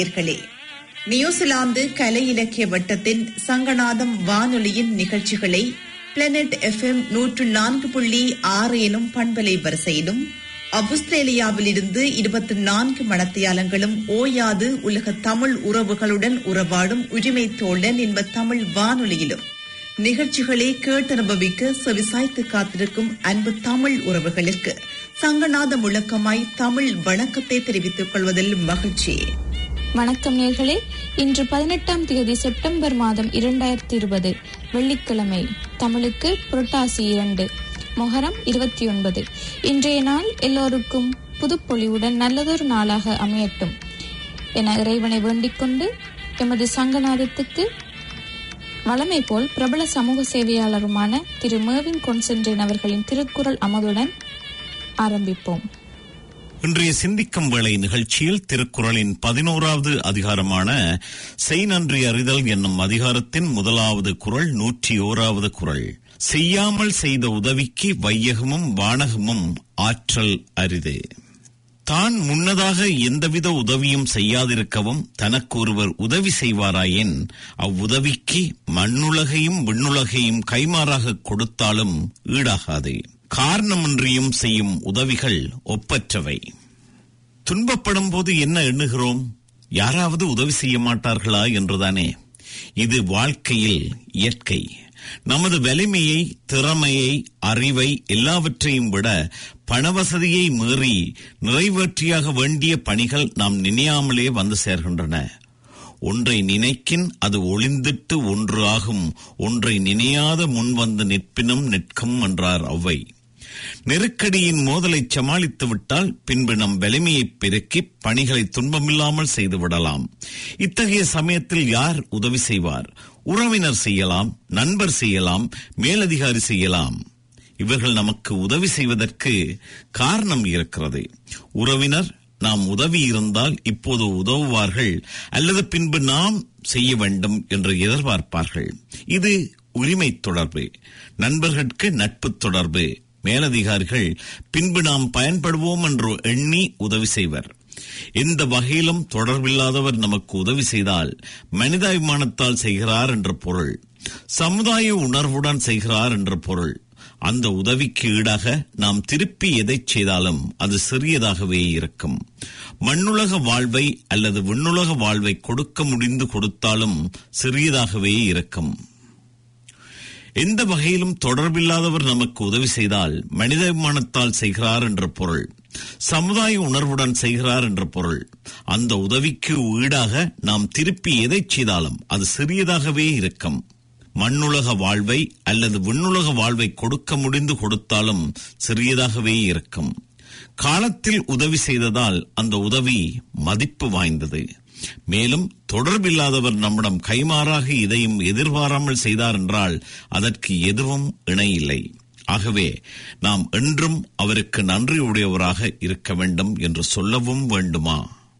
நேயர்களே நியூசிலாந்து கலை இலக்கிய வட்டத்தின் சங்கநாதம் வானொலியின் நிகழ்ச்சிகளை பிளானட் எஃப்எம் நூற்று நான்கு புள்ளி ஆறு எனும் பண்பலை வரிசையிலும் ஆஸ்திரேலியாவிலிருந்து இருபத்தி நான்கு மணத்தியாலங்களும் ஓயாது உலக தமிழ் உறவுகளுடன் உறவாடும் உரிமை தோழன் என்ப தமிழ் வானொலியிலும் நிகழ்ச்சிகளை கேட்டனுபவிக்க செவிசாய்த்து காத்திருக்கும் அன்பு தமிழ் உறவுகளுக்கு சங்கநாத முழக்கமாய் தமிழ் வணக்கத்தை தெரிவித்துக் கொள்வதில் மகிழ்ச்சி வணக்கம் நேர்களே இன்று பதினெட்டாம் தேதி செப்டம்பர் மாதம் இரண்டாயிரத்தி இருபது வெள்ளிக்கிழமை தமிழுக்கு புரட்டாசி இரண்டு மொஹரம் இருபத்தி ஒன்பது இன்றைய நாள் எல்லோருக்கும் புதுப்பொலிவுடன் நல்லதொரு நாளாக அமையட்டும் என இறைவனை வேண்டிக் கொண்டு எமது சங்கநாதத்துக்கு வளமை போல் பிரபல சமூக சேவையாளருமான திரு மேவின் கொன்சென்ட்ரேன் அவர்களின் திருக்குறள் அமதுடன் ஆரம்பிப்போம் இன்றைய சிந்திக்கும் வேளை நிகழ்ச்சியில் திருக்குறளின் பதினோராவது அதிகாரமான செய் நன்றி அறிதல் என்னும் அதிகாரத்தின் முதலாவது குரல் நூற்றி ஓராவது குரல் செய்யாமல் செய்த உதவிக்கு வையகமும் வானகமும் ஆற்றல் அரிது தான் முன்னதாக எந்தவித உதவியும் செய்யாதிருக்கவும் தனக்கு ஒருவர் உதவி செய்வாராயின் அவ்வுதவிக்கு மண்ணுலகையும் விண்ணுலகையும் கைமாறாக கொடுத்தாலும் ஈடாகாது காரணமின்றியும் செய்யும் உதவிகள் ஒப்பற்றவை துன்பப்படும் போது என்ன எண்ணுகிறோம் யாராவது உதவி செய்ய மாட்டார்களா என்றுதானே இது வாழ்க்கையில் இயற்கை நமது வலிமையை திறமையை அறிவை எல்லாவற்றையும் விட பணவசதியை மீறி நிறைவேற்றியாக வேண்டிய பணிகள் நாம் நினையாமலே வந்து சேர்கின்றன ஒன்றை நினைக்கின் அது ஒளிந்திட்டு ஒன்று ஆகும் ஒன்றை நினையாத முன்வந்து நிற்பினும் நிற்கும் என்றார் ஒளவை நெருக்கடியின் மோதலை சமாளித்து விட்டால் பின்பு நம் வலிமையை பெருக்கி பணிகளை துன்பமில்லாமல் செய்து விடலாம் இத்தகைய சமயத்தில் யார் உதவி செய்வார் உறவினர் செய்யலாம் நண்பர் செய்யலாம் மேலதிகாரி செய்யலாம் இவர்கள் நமக்கு உதவி செய்வதற்கு காரணம் இருக்கிறது உறவினர் நாம் உதவி இருந்தால் இப்போது உதவுவார்கள் அல்லது பின்பு நாம் செய்ய வேண்டும் என்று எதிர்பார்ப்பார்கள் இது உரிமை தொடர்பு நண்பர்களுக்கு நட்பு தொடர்பு மேலதிகாரிகள் பின்பு நாம் பயன்படுவோம் என்று எண்ணி உதவி செய்வர் எந்த வகையிலும் தொடர்பில்லாதவர் நமக்கு உதவி செய்தால் மனிதாபிமானத்தால் செய்கிறார் என்ற பொருள் சமுதாய உணர்வுடன் செய்கிறார் என்ற பொருள் அந்த உதவிக்கு ஈடாக நாம் திருப்பி எதை செய்தாலும் அது சிறியதாகவே இருக்கும் மண்ணுலக வாழ்வை அல்லது விண்ணுலக வாழ்வை கொடுக்க முடிந்து கொடுத்தாலும் சிறியதாகவே இருக்கும் எந்த வகையிலும் தொடர்பில்லாதவர் நமக்கு உதவி செய்தால் மனிதாபிமானத்தால் செய்கிறார் என்ற பொருள் சமுதாய உணர்வுடன் செய்கிறார் என்ற பொருள் அந்த உதவிக்கு ஈடாக நாம் திருப்பி எதை செய்தாலும் அது சிறியதாகவே இருக்கும் மண்ணுலக வாழ்வை அல்லது விண்ணுலக வாழ்வை கொடுக்க முடிந்து கொடுத்தாலும் சிறியதாகவே இருக்கும் காலத்தில் உதவி செய்ததால் அந்த உதவி மதிப்பு வாய்ந்தது மேலும் தொடர்பில்லாதவர் நம்மிடம் கைமாறாக இதையும் எதிர்பாராமல் செய்தார் என்றால் அதற்கு எதுவும் இணையில்லை ஆகவே நாம் என்றும் அவருக்கு நன்றி உடையவராக இருக்க வேண்டும் என்று சொல்லவும் வேண்டுமா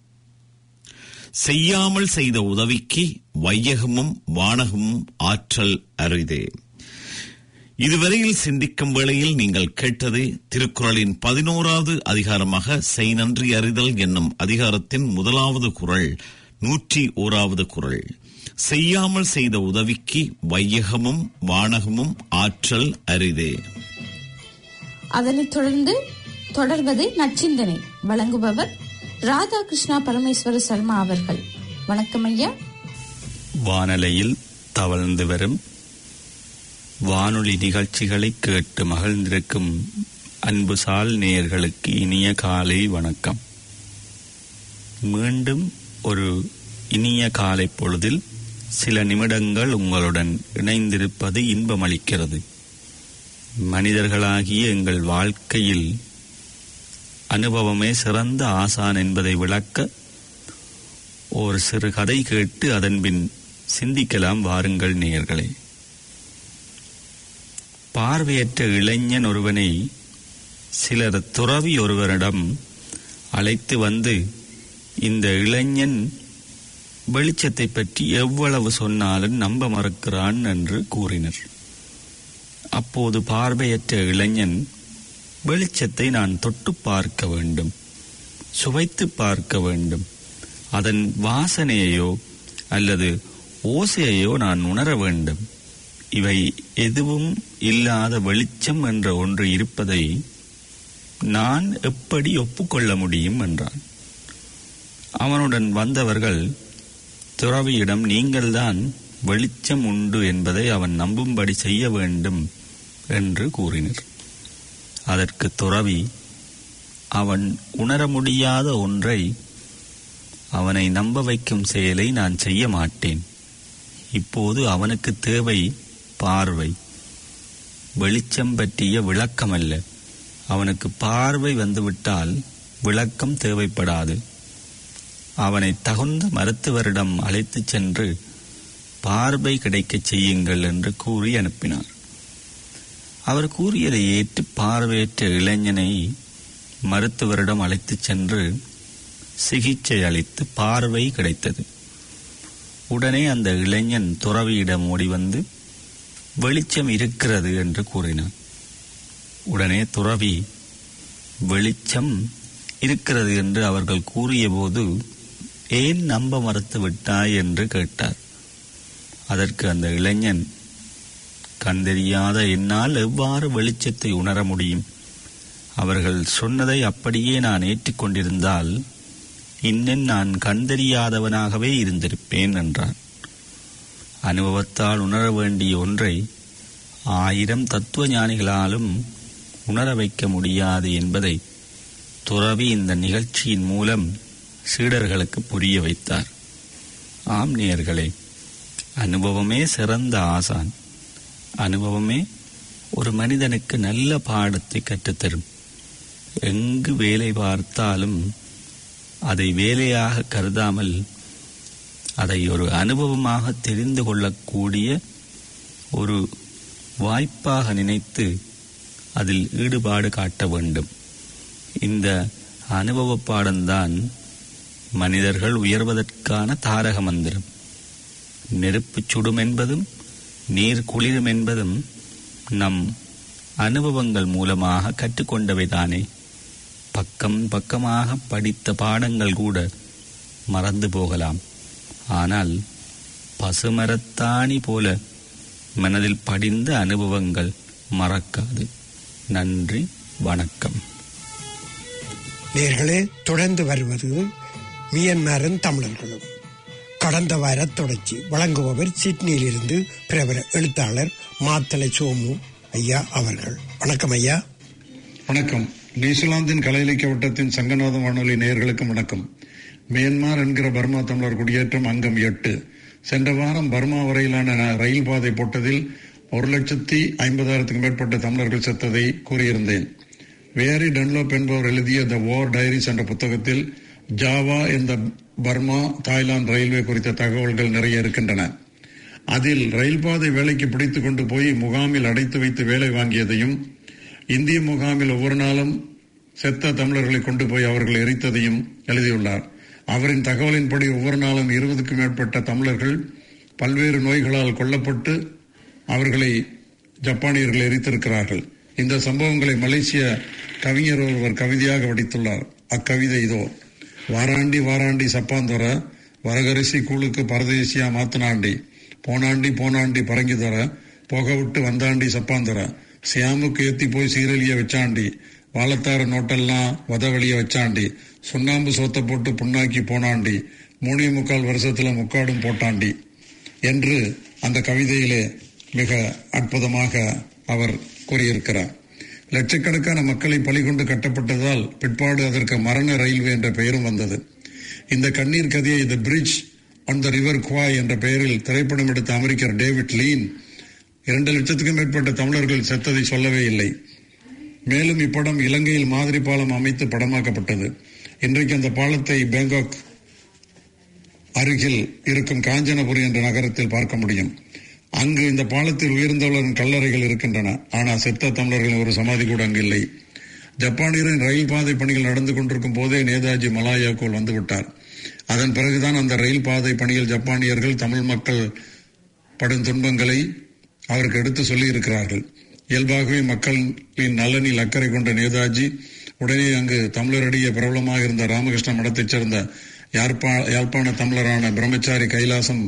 செய்யாமல் செய்த உதவிக்கு வையகமும் வானகமும் ஆற்றல் அரிதே இதுவரையில் சிந்திக்கும் வேளையில் நீங்கள் கேட்டது திருக்குறளின் பதினோராவது அதிகாரமாக செய் நன்றி அறிதல் என்னும் அதிகாரத்தின் முதலாவது குரல் நூற்றி ஓராவது குரல் செய்யாமல் செய்த உதவிக்கு வையகமும் வானகமும் ஆற்றல் அரிதே அதனைத் தொடர்ந்து தொடர்வது நச்சிந்தனை வழங்குபவர் ராதாகிருஷ்ணா பரமேஸ்வர சர்மா அவர்கள் வணக்கம் ஐயா வானலையில் தவழ்ந்து வரும் வானொலி நிகழ்ச்சிகளை கேட்டு மகிழ்ந்திருக்கும் அன்பு சால் நேயர்களுக்கு இனிய காலை வணக்கம் மீண்டும் ஒரு இனிய காலை பொழுதில் சில நிமிடங்கள் உங்களுடன் இணைந்திருப்பது இன்பமளிக்கிறது மனிதர்களாகிய எங்கள் வாழ்க்கையில் அனுபவமே சிறந்த ஆசான் என்பதை விளக்க ஒரு சிறு கதை கேட்டு அதன்பின் சிந்திக்கலாம் வாருங்கள் நேயர்களே பார்வையற்ற இளைஞன் ஒருவனை சிலர் துறவி ஒருவரிடம் அழைத்து வந்து இந்த இளைஞன் வெளிச்சத்தை பற்றி எவ்வளவு சொன்னாலும் நம்ப மறுக்கிறான் என்று கூறினர் அப்போது பார்வையற்ற இளைஞன் வெளிச்சத்தை நான் தொட்டு பார்க்க வேண்டும் சுவைத்து பார்க்க வேண்டும் அதன் வாசனையையோ அல்லது ஓசையையோ நான் உணர வேண்டும் இவை எதுவும் இல்லாத வெளிச்சம் என்ற ஒன்று இருப்பதை நான் எப்படி ஒப்புக்கொள்ள முடியும் என்றான் அவனுடன் வந்தவர்கள் துறவியிடம் நீங்கள்தான் வெளிச்சம் உண்டு என்பதை அவன் நம்பும்படி செய்ய வேண்டும் என்று கூறினர் அதற்கு துறவி அவன் உணர முடியாத ஒன்றை அவனை நம்ப வைக்கும் செயலை நான் செய்ய மாட்டேன் இப்போது அவனுக்கு தேவை பார்வை வெளிச்சம் பற்றிய விளக்கம் அல்ல அவனுக்கு பார்வை வந்துவிட்டால் விளக்கம் தேவைப்படாது அவனை தகுந்த மருத்துவரிடம் அழைத்துச் சென்று பார்வை கிடைக்கச் செய்யுங்கள் என்று கூறி அனுப்பினார் அவர் கூறியதை ஏற்று பார்வையற்ற இளைஞனை மருத்துவரிடம் அழைத்துச் சென்று சிகிச்சை அளித்து பார்வை கிடைத்தது உடனே அந்த இளைஞன் துறவியிடம் ஓடி வந்து வெளிச்சம் இருக்கிறது என்று கூறினான் உடனே துறவி வெளிச்சம் இருக்கிறது என்று அவர்கள் கூறியபோது ஏன் நம்ப மறுத்து விட்டாய் என்று கேட்டார் அதற்கு அந்த இளைஞன் கண்டறியாத என்னால் எவ்வாறு வெளிச்சத்தை உணர முடியும் அவர்கள் சொன்னதை அப்படியே நான் ஏற்றுக்கொண்டிருந்தால் இன்னும் நான் கண்டறியாதவனாகவே இருந்திருப்பேன் என்றான் அனுபவத்தால் உணர வேண்டிய ஒன்றை ஆயிரம் தத்துவ ஞானிகளாலும் உணர வைக்க முடியாது என்பதை துறவி இந்த நிகழ்ச்சியின் மூலம் சீடர்களுக்கு புரிய வைத்தார் ஆம் நேயர்களே அனுபவமே சிறந்த ஆசான் அனுபவமே ஒரு மனிதனுக்கு நல்ல பாடத்தை கற்றுத்தரும் எங்கு வேலை பார்த்தாலும் அதை வேலையாக கருதாமல் அதை ஒரு அனுபவமாக தெரிந்து கொள்ளக்கூடிய ஒரு வாய்ப்பாக நினைத்து அதில் ஈடுபாடு காட்ட வேண்டும் இந்த அனுபவ பாடம்தான் மனிதர்கள் உயர்வதற்கான தாரக மந்திரம் நெருப்பு சுடும் என்பதும் நீர் குளிரும் என்பதும் நம் அனுபவங்கள் மூலமாக கற்றுக்கொண்டவைதானே பக்கம் பக்கமாக படித்த பாடங்கள் கூட மறந்து போகலாம் ஆனால் பசுமரத்தாணி போல மனதில் படிந்த அனுபவங்கள் மறக்காது நன்றி வணக்கம் நேர்களே தொடர்ந்து வருவது மியன்மாரின் தமிழர்களும் கடந்த வார தொடர்ச்சி வழங்குபவர் சிட்னியிலிருந்து பிரபல எழுத்தாளர் மாத்தலை சோமு ஐயா அவர்கள் வணக்கம் ஐயா வணக்கம் நியூசிலாந்தின் கலை இலக்கிய வட்டத்தின் சங்கநாதம் வானொலி நேயர்களுக்கும் வணக்கம் மியான்மார் என்கிற பர்மா தமிழர் குடியேற்றம் அங்கம் எட்டு சென்ற வாரம் பர்மா வரையிலான ரயில் பாதை போட்டதில் ஒரு லட்சத்தி ஐம்பதாயிரத்துக்கும் மேற்பட்ட தமிழர்கள் செத்ததை கூறியிருந்தேன் வேரி டன்லோப் என்பவர் எழுதிய த வார் டைரிஸ் என்ற புத்தகத்தில் ஜாவா இந்த பர்மா தாய்லாந்து ரயில்வே குறித்த தகவல்கள் நிறைய இருக்கின்றன அதில் ரயில் பாதை வேலைக்கு பிடித்துக் கொண்டு போய் முகாமில் அடைத்து வைத்து வேலை வாங்கியதையும் இந்திய முகாமில் ஒவ்வொரு நாளும் செத்த தமிழர்களை கொண்டு போய் அவர்கள் எரித்ததையும் எழுதியுள்ளார் அவரின் தகவலின்படி ஒவ்வொரு நாளும் இருபதுக்கும் மேற்பட்ட தமிழர்கள் பல்வேறு நோய்களால் கொல்லப்பட்டு அவர்களை ஜப்பானியர்கள் எரித்திருக்கிறார்கள் இந்த சம்பவங்களை மலேசிய கவிஞர் ஒருவர் கவிதையாக வடித்துள்ளார் அக்கவிதை இதோ வாராண்டி வாராண்டி சப்பாந்தொர வரகரிசி கூழுக்கு பரதேசியா மாத்தனாண்டி போனாண்டி போனாண்டி பரங்கி தர போக விட்டு வந்தாண்டி சப்பாந்தொர சியாமுக்கு ஏத்தி போய் சீரழிய வச்சாண்டி வாழத்தார நோட்டெல்லாம் வதவழிய வச்சாண்டி சுண்ணாம்பு சோத்த போட்டு புண்ணாக்கி போனாண்டி மூணே முக்கால் வருஷத்துல முக்காடும் போட்டாண்டி என்று அந்த கவிதையிலே மிக அற்புதமாக அவர் கூறியிருக்கிறார் லட்சக்கணக்கான மக்களை பலிகொண்டு கட்டப்பட்டதால் பிற்பாடு அதற்கு மரண ரயில்வே என்ற பெயரும் வந்தது இந்த கண்ணீர் கதையை the bridge on the river Kwai என்ற பெயரில் திரைப்படம் எடுத்த அமெரிக்கர் டேவிட் லீன் இரண்டு லட்சத்துக்கும் மேற்பட்ட தமிழர்கள் செத்ததை சொல்லவே இல்லை மேலும் இப்படம் இலங்கையில் மாதிரி பாலம் அமைத்து படமாக்கப்பட்டது இன்றைக்கு அந்த பாலத்தை பேங்காக் அருகில் இருக்கும் காஞ்சனபுரி என்ற நகரத்தில் பார்க்க முடியும் அங்கு இந்த பாலத்தில் உயர்ந்தவர்களின் கல்லறைகள் இருக்கின்றன ஆனால் செத்த தமிழர்களின் ஒரு சமாதி கூட அங்கு இல்லை ஜப்பானியரின் ரயில் பாதை பணிகள் நடந்து கொண்டிருக்கும் போதே நேதாஜி மலாயாக்குள் வந்துவிட்டார் அதன் பிறகுதான் அந்த ரயில் பாதை பணியில் ஜப்பானியர்கள் தமிழ் மக்கள் படும் துன்பங்களை அவருக்கு எடுத்து சொல்லி இருக்கிறார்கள் இயல்பாகவே மக்களின் நலனில் அக்கறை கொண்ட நேதாஜி உடனே அங்கு தமிழரிடையே பிரபலமாக இருந்த ராமகிருஷ்ண மடத்தைச் சேர்ந்த யாழ்ப்பா யாழ்ப்பாண தமிழரான பிரம்மச்சாரி கைலாசம்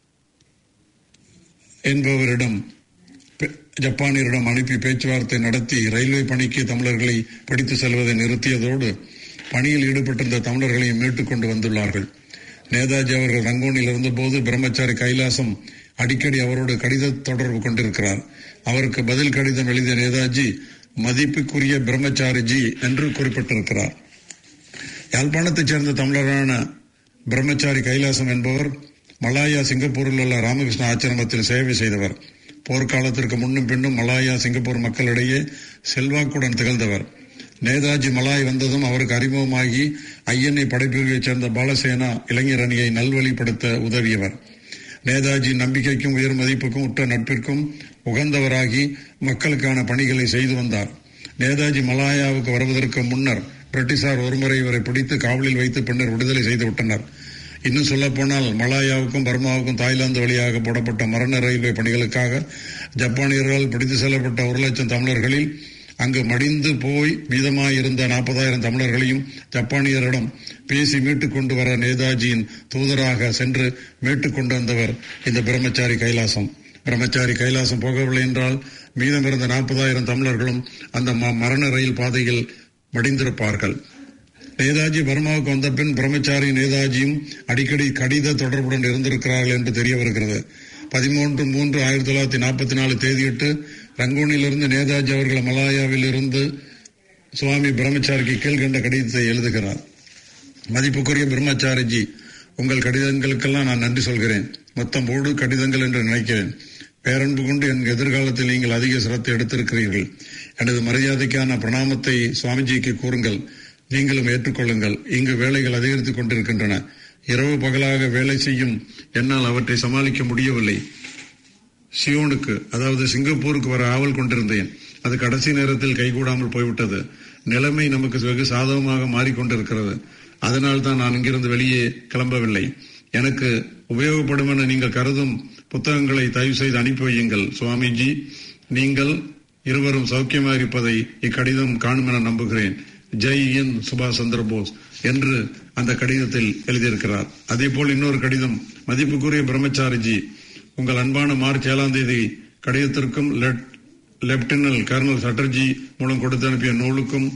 என்பவரிடம் பெ- ஜப்பானியரிடம் அனுப்பி பேச்சுவார்த்தை நடத்தி ரயில்வே பணிக்கு தமிழர்களை படித்து செல்வதை நிறுத்தியதோடு பணியில் ஈடுபட்டிருந்த தமிழர்களையும் மீட்டுக் கொண்டு வந்துள்ளார்கள் நேதாஜி அவர்கள் ரங்கோனில் இருந்தபோது பிரம்மச்சாரி கைலாசம் அடிக்கடி அவரோடு கடித தொடர்பு கொண்டிருக்கிறார் அவருக்கு பதில் கடிதம் எழுதிய நேதாஜி மதிப்புக்குரிய பிரம்மச்சாரிஜி என்று குறிப்பிட்டிருக்கிறார் யாழ்ப்பாணத்தைச் சேர்ந்த தமிழரான பிரம்மச்சாரி கைலாசம் என்பவர் மலாயா சிங்கப்பூரில் உள்ள ராமகிருஷ்ண ஆசிரமத்தில் சேவை செய்தவர் போர்க்காலத்திற்கு முன்னும் பின்னும் மலாயா சிங்கப்பூர் மக்களிடையே செல்வாக்குடன் திகழ்ந்தவர் நேதாஜி மலாய் வந்ததும் அவருக்கு அறிமுகமாகி ஐஎன்ஏ படைப்பிரிவைச் சேர்ந்த பாலசேனா இளைஞர் அணியை நல்வழிப்படுத்த உதவியவர் நேதாஜி நம்பிக்கைக்கும் உயர் மதிப்புக்கும் உற்ற நட்பிற்கும் உகந்தவராகி மக்களுக்கான பணிகளை செய்து வந்தார் நேதாஜி மலாயாவுக்கு வருவதற்கு முன்னர் பிரிட்டிஷார் ஒருமுறை இவரை பிடித்து காவலில் வைத்து பின்னர் விடுதலை செய்து விட்டனர் இன்னும் சொல்லப்போனால் மலாயாவுக்கும் பர்மாவுக்கும் தாய்லாந்து வழியாக போடப்பட்ட மரண ரயில்வே பணிகளுக்காக ஜப்பானியர்களால் பிடித்து செல்லப்பட்ட ஒரு லட்சம் தமிழர்களில் அங்கு மடிந்து போய் மீதமாயிருந்த நாற்பதாயிரம் தமிழர்களையும் ஜப்பானியரிடம் பேசி மீட்டுக் கொண்டு வர நேதாஜியின் தூதராக சென்று மீட்டுக் கொண்டு வந்தவர் இந்த பிரம்மச்சாரி கைலாசம் பிரம்மச்சாரி கைலாசம் போகவில்லை என்றால் மீதமிருந்த நாற்பதாயிரம் தமிழர்களும் அந்த ம- மரண ரயில் பாதையில் மடிந்திருப்பார்கள் நேதாஜி பர்மாவுக்கு வந்த பின் பிரம்மச்சாரி நேதாஜியும் அடிக்கடி கடித தொடர்புடன் இருந்திருக்கிறார்கள் என்று தெரிய வருகிறது பதிமூன்று மூன்று ஆயிரத்தி தொள்ளாயிரத்தி நாற்பத்தி நாலு தேதியிட்டு ரங்கூனிலிருந்து நேதாஜி அவர்கள் மலாயாவில் இருந்து சுவாமி பிரம்மச்சாரிக்கு கீழ்கண்ட கடிதத்தை எழுதுகிறார் மதிப்புக்குரிய பிரம்மச்சாரிஜி உங்கள் கடிதங்களுக்கெல்லாம் நான் நன்றி சொல்கிறேன் மொத்தம் மூடு கடிதங்கள் என்று நினைக்கிறேன் பேரன்பு கொண்டு என் எதிர்காலத்தில் நீங்கள் அதிக சிரத்தை எடுத்திருக்கிறீர்கள் எனது மரியாதைக்கான பிரணாமத்தை சுவாமிஜிக்கு கூறுங்கள் நீங்களும் ஏற்றுக்கொள்ளுங்கள் இங்கு வேலைகள் அதிகரித்துக் கொண்டிருக்கின்றன இரவு பகலாக வேலை செய்யும் என்னால் அவற்றை சமாளிக்க முடியவில்லை சியோனுக்கு அதாவது சிங்கப்பூருக்கு வர ஆவல் கொண்டிருந்தேன் அது கடைசி நேரத்தில் கைகூடாமல் போய்விட்டது நிலைமை நமக்கு வெகு சாதகமாக மாறிக்கொண்டிருக்கிறது அதனால் தான் நான் இங்கிருந்து வெளியே கிளம்பவில்லை எனக்கு உபயோகப்படும் என நீங்கள் கருதும் புத்தகங்களை தயவு செய்து அனுப்பி வையுங்கள் சுவாமிஜி நீங்கள் இருவரும் சௌக்கியமாக இருப்பதை இக்கடிதம் காணும் என நம்புகிறேன் ஜெய் என் சுபாஷ் சந்திர போஸ் என்று அந்த கடிதத்தில் எழுதியிருக்கிறார் அதே போல் இன்னொரு கடிதம் மதிப்புக்குரிய பிரம்மச்சாரிஜி உங்கள் அன்பான மார்ச் ஏழாம் தேதி கடிதத்திற்கும் லெட்- லெப்டினல் கர்னல் சட்டர்ஜி மூலம் கொடுத்து அனுப்பிய நூலுக்கும்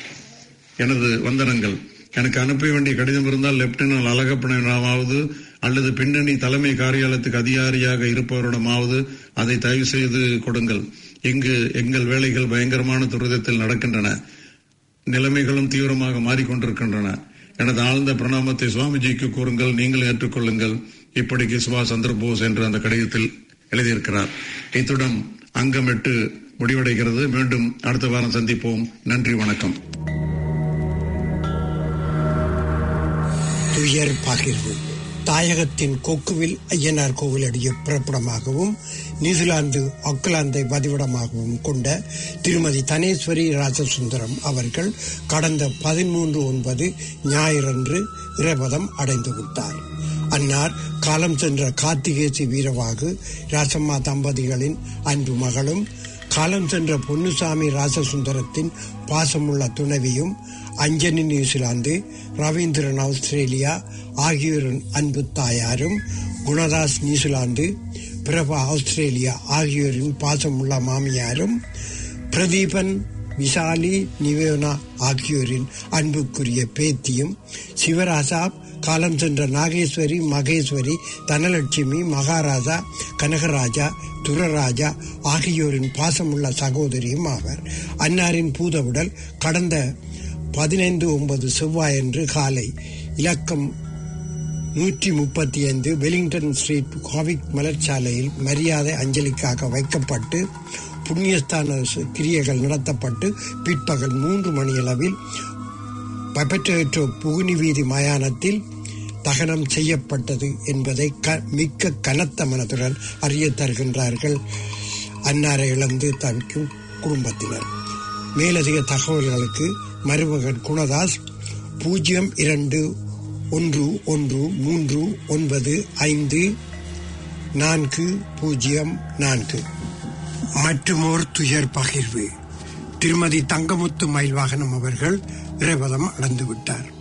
எனது வந்தனங்கள் எனக்கு அனுப்ப வேண்டிய கடிதம் இருந்தால் லெப்டினல் அழகப்பனாவது அல்லது பின்னணி தலைமை காரியாலயத்துக்கு அதிகாரியாக இருப்பவரிடமாவது அதை தயவு செய்து கொடுங்கள் இங்கு எங்கள் வேலைகள் பயங்கரமான துரிதத்தில் நடக்கின்றன நிலைமைகளும் தீவிரமாக மாறிக்கொண்டிருக்கின்றன எனது ஆழ்ந்த பிரணாமத்தை சுவாமிஜிக்கு கூறுங்கள் நீங்கள் ஏற்றுக்கொள்ளுங்கள் இப்படிக்கு சுபாஷ் சந்திர போஸ் என்று அந்த கடிதத்தில் எழுதியிருக்கிறார் இத்துடன் அங்கம் எட்டு முடிவடைகிறது மீண்டும் அடுத்த வாரம் சந்திப்போம் நன்றி வணக்கம் துயர் பகிர்வு தாயகத்தின் கொக்குவில் ஐயனார் கோவிலுடைய பிறப்பிடமாகவும் நியூசிலாந்து ஆக்லாந்தை பதிவிடமாகவும் கொண்ட திருமதி தனேஸ்வரி ராஜசுந்தரம் அவர்கள் கடந்த பதிமூன்று ஒன்பது ஞாயிறன்று இறைபதம் அடைந்து விட்டார் அன்னார் காலம் சென்ற கார்த்திகேசி வீரவாகு ராசம்மா தம்பதிகளின் அன்பு மகளும் காலம் சென்ற பொன்னுசாமி ராசசுந்தரத்தின் பாசமுள்ள துணைவியும் அஞ்சனி நியூசிலாந்து ரவீந்திரன் ஆஸ்திரேலியா ஆகியோரின் அன்பு தாயாரும் குணதாஸ் நியூசிலாந்து பிரபா ஆஸ்திரேலியா ஆகியோரின் பாசமுள்ள மாமியாரும் பிரதீபன் விசாலி நிவேனா ஆகியோரின் அன்புக்குரிய பேத்தியும் சிவராசா காலம் சென்ற நாகேஸ்வரி மகேஸ்வரி தனலட்சுமி மகாராஜா கனகராஜா துரராஜா ஆகியோரின் பாசமுள்ள சகோதரியும் ஆவர் அன்னாரின் பூதவுடல் கடந்த பதினைந்து ஒன்பது செவ்வாயன்று காலை இலக்கம் நூற்றி முப்பத்தி ஐந்து வெலிங்டன் ஸ்ட்ரீட் காவிக் மலர்ச்சாலையில் மரியாதை அஞ்சலிக்காக வைக்கப்பட்டு புண்ணியஸ்தான சு- கிரியைகள் நடத்தப்பட்டு பிற்பகல் மூன்று மணியளவில் பபெட்டோ புகுனி வீதி மயானத்தில் தகனம் செய்யப்பட்டது என்பதை க- மிக்க கனத்த மனதுடன் அறிய தருகின்றார்கள் அன்னாரை இழந்து தவிக்கும் குடும்பத்தினர் மேலதிக தகவல்களுக்கு மருமகன் குணதாஸ் பூஜ்ஜியம் இரண்டு ஒன்று ஒன்று மூன்று ஒன்பது ஐந்து நான்கு பூஜ்ஜியம் நான்கு மற்றுமோர் துயர் பகிர்வு திருமதி தங்கமுத்து மயில்வாகனம் அவர்கள் இறைவதம் அடைந்து விட்டார்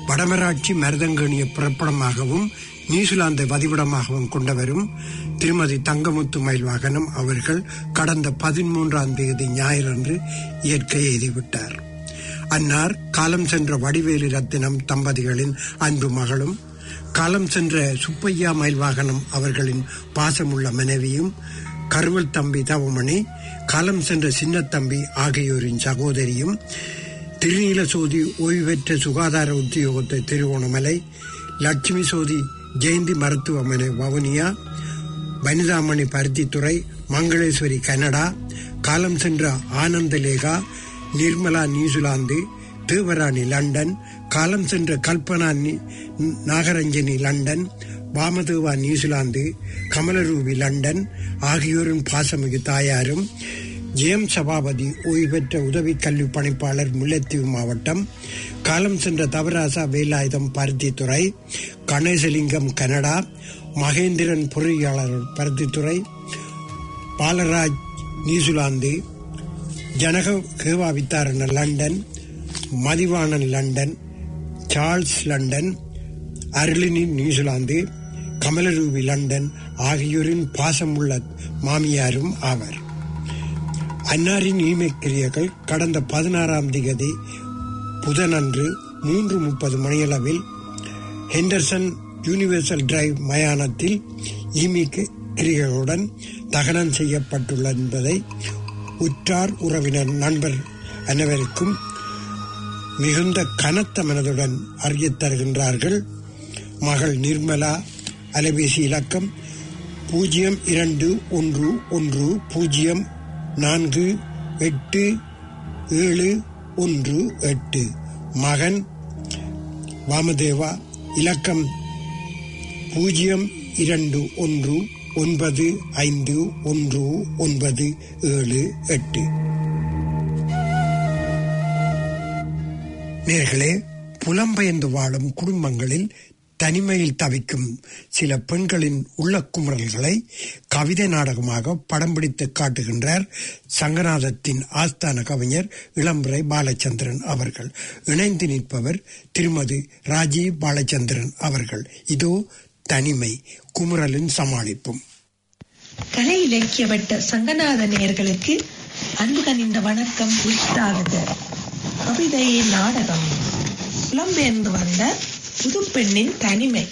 வடமராட்சி மருதங்கேணிய புறப்படமாகவும் நியூசிலாந்தை வதிவிடமாகவும் கொண்டவரும் திருமதி தங்கமுத்து மயில்வாகனம் அவர்கள் கடந்த பதிமூன்றாம் தேதி ஞாயிறன்று இயற்கை எய்திவிட்டார் அன்னார் காலம் சென்ற வடிவேலு ரத்தினம் தம்பதிகளின் அன்பு மகளும் காலம் சென்ற சுப்பையா மயில்வாகனம் அவர்களின் பாசமுள்ள மனைவியும் கருவல் தம்பி தவமணி காலம் சென்ற சின்னத்தம்பி ஆகியோரின் சகோதரியும் திருநீல சோதி ஓய்வு பெற்ற சுகாதார உத்தியோகத்தை திருவோணமலை லட்சுமி சோதி ஜெயந்தி மருத்துவமனை வவுனியா வனிதாமணி பருத்தித்துறை மங்களேஸ்வரி கனடா காலம் சென்ற ஆனந்தலேகா நிர்மலா நியூசிலாந்து தேவராணி லண்டன் காலம் சென்ற கல்பனா நி- Nagaranjani London Vamadeva New Zealand Kamalarubi London ஆகியோரின் பாசமிகு தாயாரும் ஜெயம் சபாபதி ஓய்வு பெற்ற உதவி கல்வி பணிப்பாளர் முல்லைத்தீவு மாவட்டம் காலம் சென்ற தவராசா வேலாயுதம் பருத்தித்துறை கணேசலிங்கம் கனடா மகேந்திரன் பொறியாளர் Paruthithurai Balaraj New Zealand Janaka Kewa Vitharana London Mathivanan London Charles London Arulini New Zealand Kamalarubi London ஆகியோரின் பாசமுள்ள மாமியாரும் ஆவர் அன்னாரின் ஈமைக்கிரியர்கள் கடந்த பதினாறாம் திகதி புதனன்று மூன்று முப்பது மணியளவில் ஹெண்டர்சன் யூனிவர்சல் டிரைவ் மயானத்தில் ஈமிக்கு கிரிகளுடன் தகனம் செய்யப்பட்டுள்ள என்பதை உற்றார் உறவினர் நண்பர் அனைவருக்கும் மிகுந்த கனத்த மனதுடன் அறியத் தருகின்றார்கள் மகள் நிர்மலா அலைபேசி இலக்கம் பூஜ்ஜியம் இரண்டு ஒன்று ஒன்று பூஜ்ஜியம் நான்கு எட்டு ஏழு ஒன்று எட்டு மகன் வாமதேவா இலக்கம் பூஜ்ஜியம் இரண்டு ஒன்று ஒன்பது ஐந்து ஒன்று ஒன்பது ஏழு எட்டு நேர்களே புலம்பெயர்ந்து வாழும் குடும்பங்களில் தனிமையில் தவிக்கும் சில பெண்களின் உள்ளக்குமுறல்களை கவிதை நாடகமாக படம் பிடித்து காட்டுகின்றார் சங்கநாதத்தின் ஆஸ்தான கவிஞர் இளம்புரை பாலச்சந்திரன் அவர்கள் இணைந்து நிற்பவர் திருமதி ராஜீவ் பாலச்சந்திரன் அவர்கள் இதோ தனிமை குமுறலின் சமாளிப்பும் கலை இலக்கிய வட்ட சங்கநாத நேயர்களுக்கு அன்பு கனிந்த வணக்கம் உரித்தாகுது கவிதை நாடகம் புலம்பெயர்ந்து வந்த புது பெண்ணின் தனிமை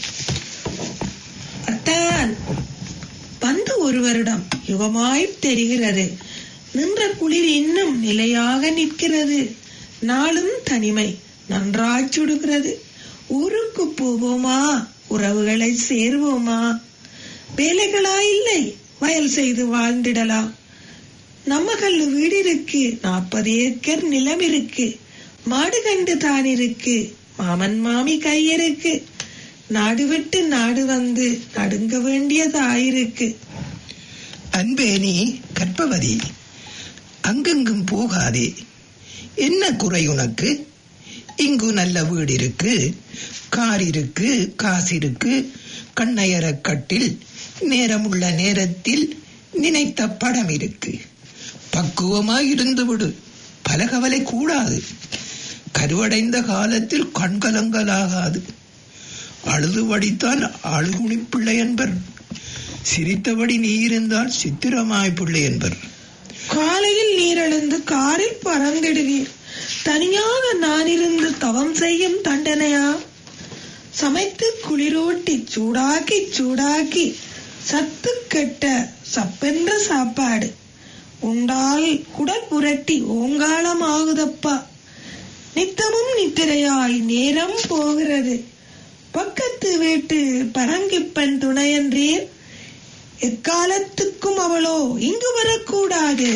அத்தான் வந்து ஒரு வருடம் யுகமாய் தெரிகிறது நின்ற குளிர் இன்னும் நிலையாக நிற்கிறது நாளும் தனிமை நன்றாய் சுடுகிறது ஊருக்கு போவோமா உறவுகளை சேர்வோமா வேலைகளா இல்லை வயல் செய்து வாழ்ந்திடலாம் நம்ம கல்லு வீடு இருக்கு நாற்பது ஏக்கர் நிலம் இருக்கு மாடு கண்டு தான் இருக்கு மாமன் மாமி கை இருக்கு நாடு விட்டு நாடு வந்து நடுங்க வேண்டியதாயிருக்கு அன்பே நீ கற்பவதி அங்கெங்கும் போகாதே என்ன குறை உனக்கு இங்கு நல்ல வீடு இருக்கு கார் இருக்கு காசு இருக்கு கண்ணையர கட்டில் நேரமுள்ள நேரத்தில் நினைத்த படம் இருக்கு பக்குவமாய் இருந்து விடு பல கவலை கூடாது கருவடைந்த காலத்தில் கண்கலங்கலாகாது அழுது வடித்தான் அழுகுணி பிள்ளை என்பர் சிரித்தபடி நீ இருந்தால் சித்திரமாய் பிள்ளை என்பர் காலையில் நீரெழுந்து காரில் பறந்திடுவீர் தனியாக நான் இருந்து தவம் செய்யும் தண்டனையா சமைத்து குளிரூட்டி சூடாக்கி சூடாக்கி சத்து கெட்ட சப்பென்ற சாப்பாடு உண்டால் குடல் புரட்டி ஓங்காலம் ஆகுதப்பா நித்தமும் நித்திரையாய் நேரம் போகிறது பக்கத்து வீட்டு பரங்கிப்பன் துணையன்றீர் எக்காலத்துக்கும் அவளோ இங்கு வரக்கூடாது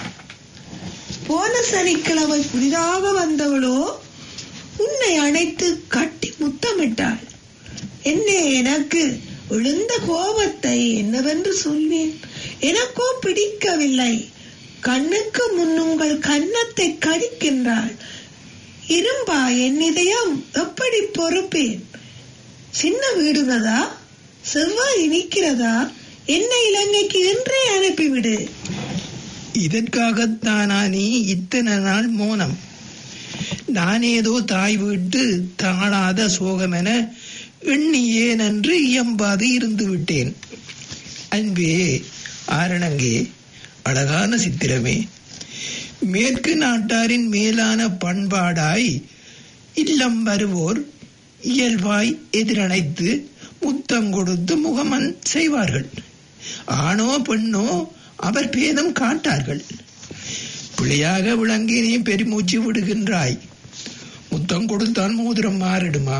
போன சனிக்கிழமை புதிதாக வந்தவளோ உன்னை அணைத்து கட்டி முத்தமிட்டாள் என்ன எனக்கு விழுந்த கோபத்தை என்னவென்று சொல்வேன் எனக்கோ பிடிக்கவில்லை கண்ணுக்கு முன் உங்கள் கன்னத்தை கடிக்கின்றாள் இரும்பா என் இதயம் எப்படி பொறுப்பேன் சின்ன வீடுனதா செவ்வாய் நிற்கிறதா என்ன இலங்கைக்கு என்றே அனுப்பிவிடு இதற்காகத்தானா நீ இத்தனை நாள் மோனம் நானேதோ தாய் வீட்டு தாழாத சோகமென எண்ணி ஏனென்று இயம்பாது இருந்து விட்டேன் அன்பே ஆரணங்கே அழகான சித்திரமே மேற்கு நாட்டாரின் மேலான பண்பாடாய் இல்லம் வருவோர் இயல்பாய் எதிரணைத்து முத்தம் கொடுத்து முகமன் செய்வார்கள் ஆணோ பெண்ணோ அவர் பேதம் காட்டார்கள் பிள்ளையாக விளங்கி நீ பெருமூச்சு விடுகின்றாய் முத்தம் கொடுத்தால் மோதிரம் மாறிடுமா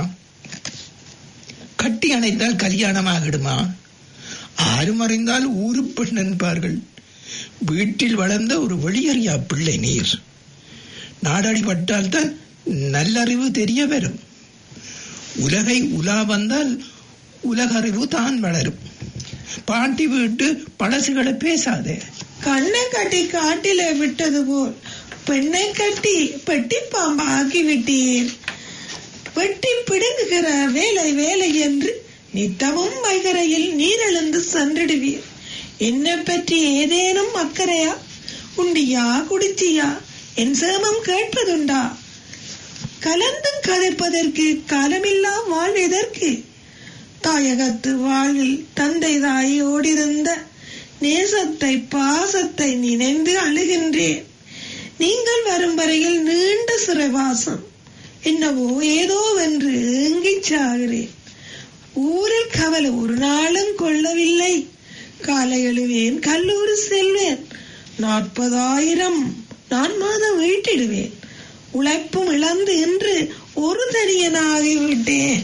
கட்டி அணைத்தால் கல்யாணமாகிடுமா ஆரும் அறிந்தால் ஊரு பெண் என்பார்கள் வீட்டில் வளர்ந்த ஒரு வெளியறியா பிள்ளை நீர் நாடாடி பட்டால் தான் நல்லறிவு தெரிய வரும் உலகை உலா வந்தால் உலகறிவு தான் வளரும் பாட்டி வீட்டு பழசுகளை பேசாதே கண்ணை கட்டி காட்டிலே விட்டது போல் பெண்ணை கட்டி பெட்டி பாம்பு ஆக்கி விட்டீர் வெட்டி பிடுங்குகிற வேலை வேலை என்று நித்தமும் வைகரையில் நீரெழுந்து சென்றிடுவீர் என்னை பற்றி ஏதேனும் அக்கறையா உண்டியா குடிச்சியா என் சேமம் கேட்பதுண்டா கலந்தும் கதைப்பதற்கு காலமில்லா வாழ்வதற்கு தாயகத்து வாழ்வில் தந்தை தாயோடிருந்த நேசத்தை பாசத்தை நினைந்து அழுகின்றேன் நீங்கள் வரும் வரையில் நீண்ட சிறைவாசம் என்னவோ ஏதோ வென்று ஏங்கிச் சாகிறேன் ஊரில் கவலை ஒரு நாளும் கொள்ளவில்லை காலை எழுவேன் கல்லூரி செல்வேன் நாற்பதாயிரம் நான் மாதம் வீட்டிடுவேன் உழைப்பும் இழந்து என்று ஒரு தனியனாகிவிட்டேன்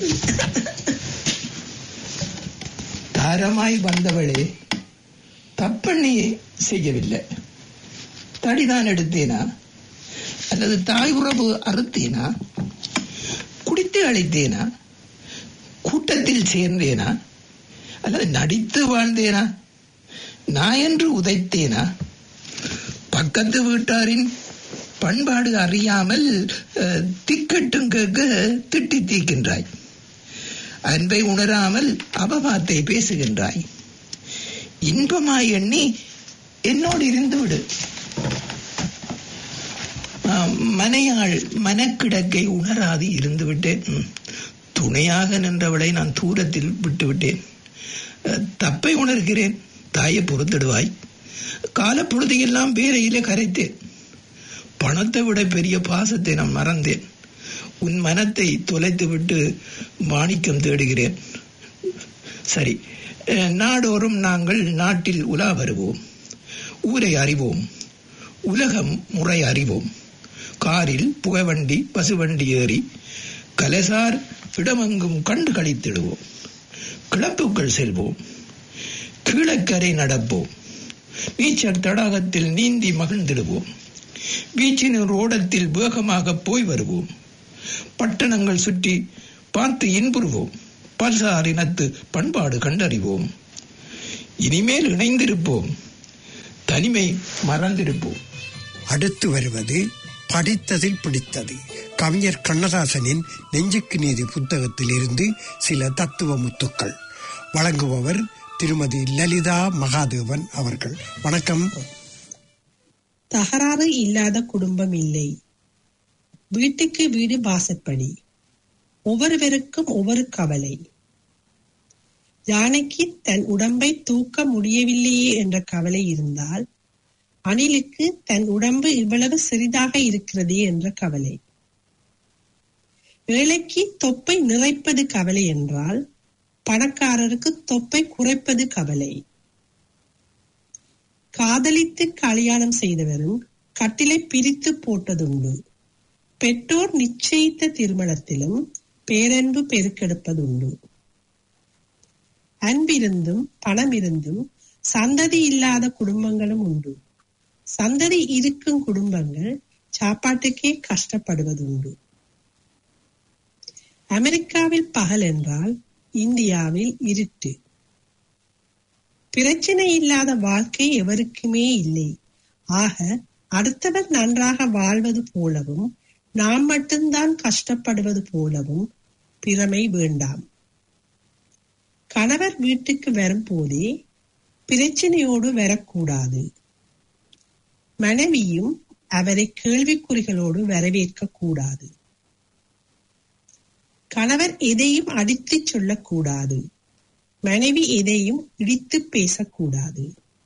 தாரமாய் வந்தவளே தப்பண்ணி செய்யவில்லை தடிதான் எடுத்தேனா அல்லது தாய் உறவு அறுத்தேனா குடித்து அழைத்தேனா கூட்டத்தில் சேர்ந்தேனா அல்லது நடித்து வாழ்ந்தேனா நான் என்று உதைத்தேனா பக்கத்து வீட்டாரின் பண்பாடு அறியாமல் அஹ், திக்கட்டும் கேட்க திட்டி தீக்கின்றாய் அன்பை உணராமல் அவபாத்தை பேசுகின்றாய் இன்பமாய் எண்ணி என்னோடு இருந்து விடு ஆம், மனையாள் மனக்கிடக்கை உணராது இருந்து விட்டேன் ம். துணையாக நின்றவளை நான் தூரத்தில் விட்டு விட்டேன் அஹ், தப்பை உணர்கிறேன் தாயை பொறுத்திடுவாய் காலப்பொழுதையெல்லாம் வேலையிலே கரைத்தேன் பணத்தை விட பெரிய பாசத்தை நான் மறந்தேன் உன் மனத்தை தொலைத்து விட்டு மாணிக்கம் தேடுகிறேன் சரி அஹ், நாடோறும் நாங்கள் நாட்டில் உலா வருவோம் ஊரை அறிவோம் உலகம் முறை அறிவோம் காரில் புகைவண்டி பசுவண்டி ஏறி கலசார் இடமெங்கும் கண்டு கழித்திடுவோம் கிளப்புக்கள் செல்வோம் கீழக்கரை நடப்போம் நீச்சல் தடாகத்தில் நீந்தி மகிழ்ந்திடுவோம் பீச்சின் ஓடத்தில் வேகமாக போய் வருவோம் பட்டணங்கள் சுற்றி பார்த்து இன்புறுவோம் பல்சார் இனத்து பண்பாடு கண்டறிவோம் இனிமேல் இணைந்திருப்போம் தனிமை மறந்திருப்போம் அடுத்து வருவது படித்ததில் பிடித்தது கவிஞர் கண்ணதாசனின் நெஞ்சுக்கு நீதி புத்தகத்தில் இருந்து சில தத்துவ முத்துக்கள் வழங்குபவர் திருமதி லலிதா மகாதேவன் அவர்கள் வணக்கம் தகராறு இல்லாத குடும்பம் இல்லை வீட்டுக்கு வீடு வாசப்படி ஒவ்வொருவருக்கும் ஒவ்வொரு கவலை யானைக்கு தன் உடம்பை தூக்க முடியவில்லையே என்ற கவலை இருந்தால் அணிலுக்கு தன் உடம்பு இவ்வளவு சிறிதாக இருக்கிறதே என்ற கவலை ஏழைக்கு தொப்பை நிறைப்பது கவலை என்றால் பணக்காரருக்கு தொப்பை குறைப்பது கவலை காதலித்து கல்யாணம் செய்தவரும் கட்டிலை பிரித்து போட்டதுண்டு பெற்றோர் நிச்சயித்த திருமணத்திலும் பேரன்பு பெருக்கெடுப்பதுண்டு அன்பிருந்தும் பணம் இருந்தும் சந்ததி இல்லாத குடும்பங்களும் உண்டு சந்ததி இருக்கும் குடும்பங்கள் சாப்பாட்டுக்கே கஷ்டப்படுவதுண்டு அமெரிக்காவில் பகல் என்றால் இந்தியாவில் இருட்டு பிரச்சனை இல்லாத வாழ்க்கை எவருக்குமே இல்லை ஆக அடுத்தவர் நன்றாக வாழ்வது போலவும் நாம் மட்டும்தான் கஷ்டப்படுவது போலவும் பிறமை வேண்டாம் கணவர் வீட்டுக்கு வரும்போதே பிரச்சனையோடு வரக்கூடாது மனைவியும் அவரை கேள்விக்குறிகளோடு வரவேற்க கூடாது கணவர் எதையும் அடித்துச் சொல்லக்கூடாது மனைவி எதையும் இடித்து பேசக்கூடாது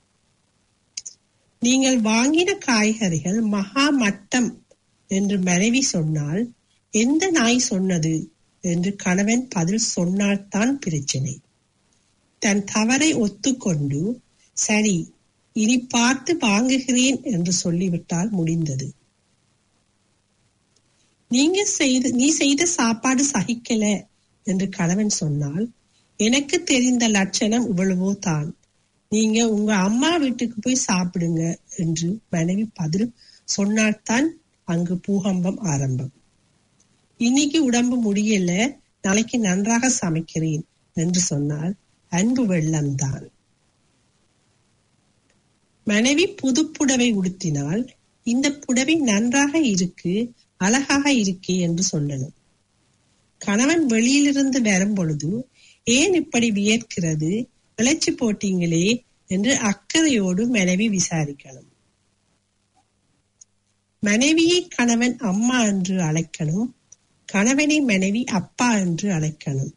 நீங்கள் வாங்கின காய்கறிகள் மகா மட்டம் என்று மனைவி சொன்னால் எந்த நாய் சொன்னது என்று கணவன் பதில் சொன்னால்தான் பிரச்சனை தன் தவறை ஒத்துக்கொண்டு சரி இனி பார்த்து வாங்குகிறேன் என்று சொல்லிவிட்டால் முடிந்தது நீங்க செய்து நீ செய்த சாப்பாடு சகிக்கல என்று கணவன் சொன்னால் எனக்கு தெரிந்த லட்சணம் இவ்வளவோ தான் நீங்க உங்க அம்மா வீட்டுக்கு போய் சாப்பிடுங்க என்று மனைவி பதில் சொன்னால்தான் அங்கு பூகம்பம் ஆரம்பம் இன்னைக்கு உடம்பு முடியல நாளைக்கு நன்றாக சமைக்கிறேன் என்று சொன்னால் அன்பு வெள்ளம்தான் மனைவி புது புடவை உடுத்தினால் இந்த புடவை நன்றாக இருக்கு அழகாக இருக்கே என்று சொல்லணும் கணவன் வெளியிலிருந்து வரும் பொழுது ஏன் இப்படி வியர்க்கிறது விளைச்சு போட்டீங்களே என்று அக்கறையோடு மனைவி விசாரிக்கணும் மனைவியை கணவன் அம்மா என்று அழைக்கணும் கணவனை மனைவி அப்பா என்று அழைக்கணும்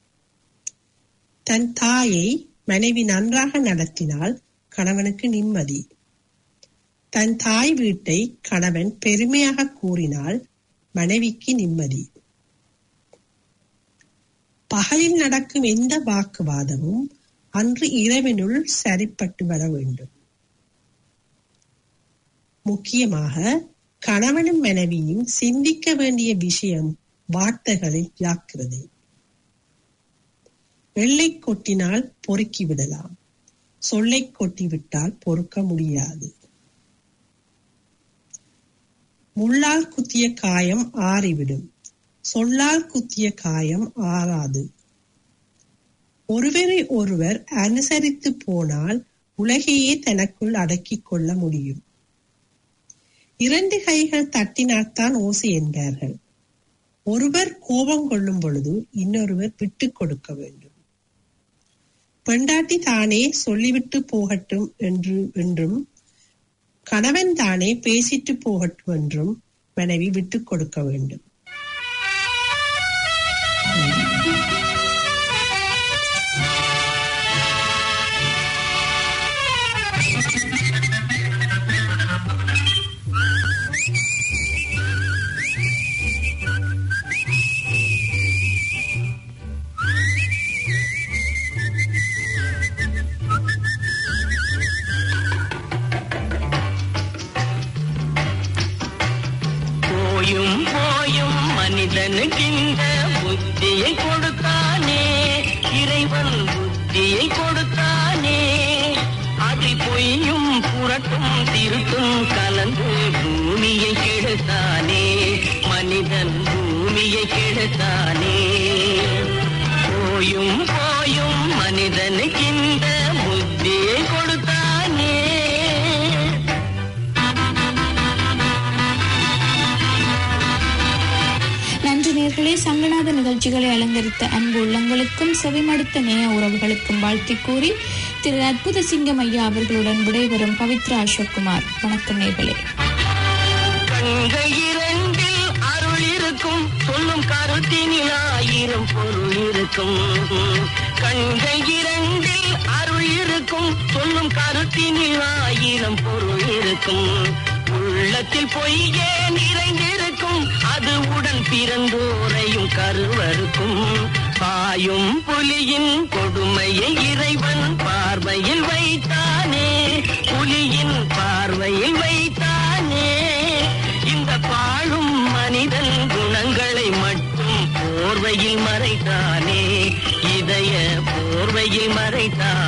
தன் தாயை மனைவி நன்றாக நடத்தினால் கணவனுக்கு நிம்மதி தன் தாய் வீட்டை கணவன் பெருமையாக கூறினால் மனைவிக்கு நிம்மதி பகலில் நடக்கும் எந்த வாக்குவாதமும் அன்று இரவினுள் சரிப்பட்டு வர வேண்டும் முக்கியமாக கணவனும் மனைவியும் சிந்திக்க வேண்டிய விஷயம் வார்த்தைகளில் ஜாக்கிரதை வெள்ளை கொட்டினால் பொறுக்கி விடலாம் சொல்லை கொட்டிவிட்டால் பொறுக்க முடியாது முள்ளால் குத்திய காயம் ஆறிவிடும் சொல்லால் குத்திய காயம் ஆறாது ஒருவரை ஒருவர் அனுசரித்து போனால் உலகையே தனக்குள் அடக்கிக் கொள்ள முடியும் இரண்டு கைகள் தட்டினால்தான் ஓசை என்பார்கள் ஒருவர் கோபம் கொள்ளும் பொழுது இன்னொருவர் விட்டு கொடுக்க வேண்டும் பெண்டாட்டி தானே சொல்லிவிட்டு போகட்டும் என்று என்றும் கணவன் தானே பேசிட்டு போகட்டும் என்றும் மனைவி விட்டுக் கொடுக்க வேண்டும் போயும் போயும் மனிதனுக்கு இந்த புத்தியை கொடுத்தானே இறைவன் புத்தியை கொடுத்தானே அதை பொய்யும் புரட்டும் திருட்டும் கலந்து பூமியை கெடுத்தானே மனிதன் பூமியை கெடுத்தானே போயும் போயும் மனிதனுக்கு இந்த புத்தியை கொடுத்தானே நன்றி நேர்களே சங்கநாத நிகழ்ச்சிகளை அலங்கரித்த அன்பு உள்ளங்களுக்கும் செவிமடுத்த நேய உறவுகளுக்கும் வாழ்த்தி கூறி திரு அற்புத சிங்கம் ஐயா அவர்களுடன் விடைபெறும் பவித்ரா அசோக்குமார் வணக்கம் நேர்களே கண்கள் இரண்டில் அருள் இருக்கும் சொல்லும் கருத்தினில் ஆயிரம் பொருள் இருக்கும் கண்கள் இரண்டில் அருள் இருக்கும் சொல்லும் கருத்தினில் ஆயிரம் பொருள் இருக்கும் உள்ளத்தில் பொய்யே நிறைந்திருக்கும் அது உடன் பிறந்தோரையும் கருவருக்கும் பாயும் புலியின் கொடுமையை இறைவன் பார்வையில் வைத்தானே புலியின் பார்வையில் வைத்தானே இந்த பாழும் மனிதன் குணங்களை மட்டும் போர்வையில் மறைத்தானே இதய போர்வையில் மறைத்தானே